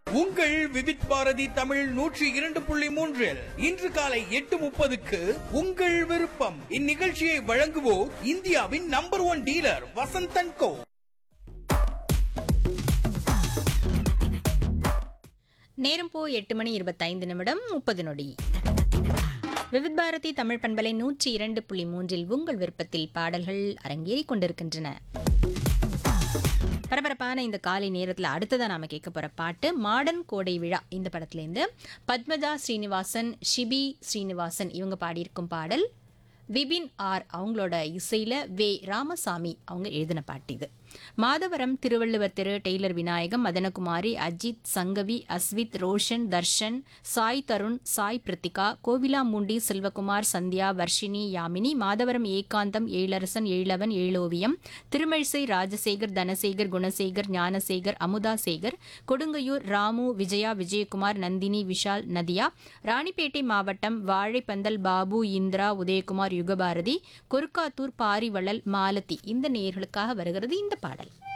உங்கள் விவித் பாரதி தமிழ் நூற்றி இரண்டு புள்ளி மூன்றில் இன்று காலை எட்டு முப்பதுக்கு உங்கள் விருப்பம் இந்நிகழ்ச்சியை வழங்குவோர் இந்தியாவின் number one dealer Vasanth and co நேரம் போ எட்டு மணி இருபத்தைந்து நிமிடம் முப்பது நொடி விவித் பாரதி தமிழ் பண்பலை நூற்றி இரண்டு புள்ளி மூன்றில் உங்கள் விருப்பத்தில் பாடல்கள் அரங்கேறிக் கொண்டிருக்கின்றன பரபரப்பான இந்த காலை நேரத்தில் அடுத்ததாக நாம கேட்க போகிற பாட்டு மாடர்ன் கோடை விழா இந்த படத்துலேருந்து பத்மஜா ஸ்ரீனிவாசன் ஷிபி ஸ்ரீனிவாசன் இவங்க பாடியிருக்கும் பாடல் விபின் ஆர் அவங்களோட இசையில் வே ராமசாமி அவங்க எழுதின பாட்டு இது மாதவரம் திருவள்ளுவர் திரு டெய்லர் விநாயகம் மதனகுமாரி அஜித் சங்கவி அஸ்வித் ரோஷன் தர்ஷன் சாய் தருண் சாய் பிரித்திகா கோவிலாமூண்டி செல்வகுமார் சந்தியா வர்ஷினி யாமினி மாதவரம் ஏகாந்தம் ஏழரசன் ஏழவன் ஏழோவியம் திருமழிசை ராஜசேகர் தனசேகர் குணசேகர் ஞானசேகர் அமுதா சேகர் கொடுங்கையூர் ராமு விஜயா விஜயகுமார் நந்தினி விஷால் நதியா ராணிப்பேட்டை மாவட்டம் வாழைப்பந்தல் பாபு இந்திரா உதயகுமார் யுகபாரதி கொருக்காத்தூர் பாரிவளல் மாலதி இந்த நேயர்களுக்காக வருகிறது இந்த பாடல்